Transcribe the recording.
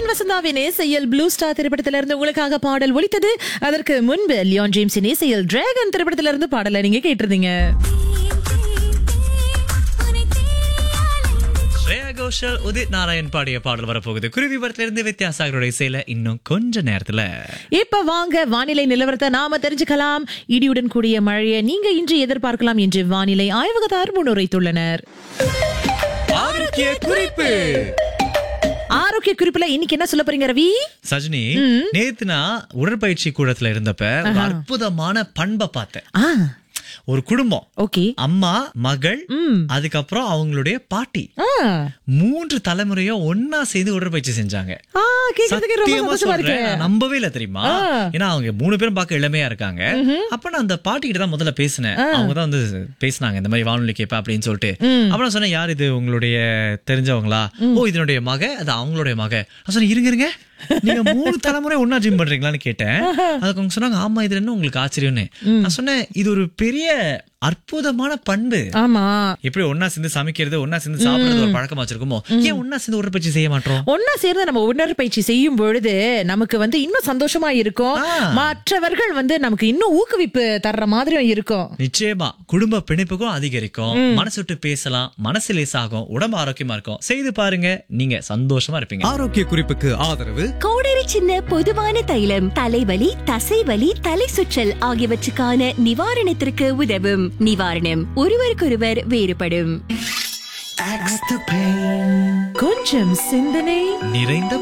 வசந்தாவின் இசையில் blue star திரைப்படத்திலிருந்து உங்களுக்காக பாடல் ஒலித்தது அதற்கு முன்பு லியோன் ஜேம்ஸின் இசையில் டிராகன் திரைப்படத்திலிருந்து பாடலை நீங்க கேட்டிருந்தீங்க ஸ்ரேயா கோஷல் உதித் நாராயண் பாடிய பாடல் வரப்போகுது குருவி படத்திலிருந்து வித்யாசாகரோட இசையில இன்னும் கொஞ்ச நேரத்துல இப்ப வாங்க வானிலை நிலவரத்தை நாம தெரிஞ்சுக்கலாம் இடியுடன் கூடிய மழையை நீங்க இன்று எதிர்பார்க்கலாம் என்று வானிலை ஆய்வகத்தார் முன்னுரைத்துள்ளனர் ஆரோக்கிய குறிப்பு ஆரோக்கிய குறிப்புல இன்னைக்கு என்ன சொல்ல போறீங்க ரவி சஜினி நேத்து நான் உடற்பயிற்சி கூடத்துல இருந்தப்ப ஒரு அற்புதமான பண்பை பார்த்தேன் ஆ ஒரு குடும்பம் ஓகே அம்மா மகள் அதுக்கப்புறம் அவங்களுடைய பாட்டி ஆ மூன்று தலைமுறையும் ஒன்னா சேர்ந்து உடற்பயிற்சி செஞ்சாங்க ஆ கேக்குறதுக்கு ரொம்ப சத்தியமா சந்தோஷமா இருக்கு சொல்றேன் நான் நம்பவே இல்ல தெரியுமா ஏன்னா அவங்க மூணு பேரும் பார்க்க இளமையா இருக்காங்க அப்ப நான் அந்த பாட்டி கிட்ட தான் முதல்ல பேசினேன் அவங்க தான் வந்து பேசினாங்க இந்த மாதிரி வானொலி கேப்ப அப்படின்னு சொல்லிட்டு அப்ப நான் சொன்னேன் யார் இது உங்களுடைய தெரிஞ்சவங்களா ஓ இதனுடைய மக அது அவங்களுடைய மக நான் சொன்னேன் இருங்க இருங்க நீங்க மூணு தலைமுறை ஒன்னா ஜிம் பண்றீங்களான்னு கேட்டேன் அதுக்கு அவங்க சொன்னாங்க ஆமா இது என்ன உங்களுக்கு ஆச்சரியம்னு நான் சொன்னேன் இது ஒரு பெரிய அற்புதமான பண்பு ஆமா எப்படி ஒன்னா சேர்ந்து சமைக்கிறது ஒன்னா சேர்ந்து சாப்பிடுறது ஒரு பழக்கமா வச்சிருக்கோமோ ஏன் ஒன்னா சேர்ந்து உடற்பயிற்சி செய்ய மாட்டோம் ஒன்னா சேர்ந்து நம்ம உடற்பயிற்சி செய்யும் பொழுது நமக்கு வந்து இன்னும் சந்தோஷமா இருக்கும் ஆ. மற்றவர்கள் வந்து நமக்கு இன்னும் ஊக்குவிப்பு தர்ற மாதிரியும் இருக்கும் நிச்சயமா குடும்ப பிணைப்புக்கும் அதிகரிக்கும் மனசு விட்டு பேசலாம் மனசு லேசாகும் உடம்பு ஆரோக்கியமா இருக்கும் செய்து பாருங்க நீங்க சந்தோஷமா இருப்பீங்க ஆரோக்கிய குறிப்புக்கு ஆதரவு கோடரி சின்ன பொதுவான தைலம் தலைவலி தசைவலி தலை சுற்றல் ஆகியவற்றுக்கான நிவாரணத்திற்கு உதவும் நிவாரணம் ஒருவருக்கொருவர் வேறுபடும் கொஞ்சம் சிந்தனை நிறைந்த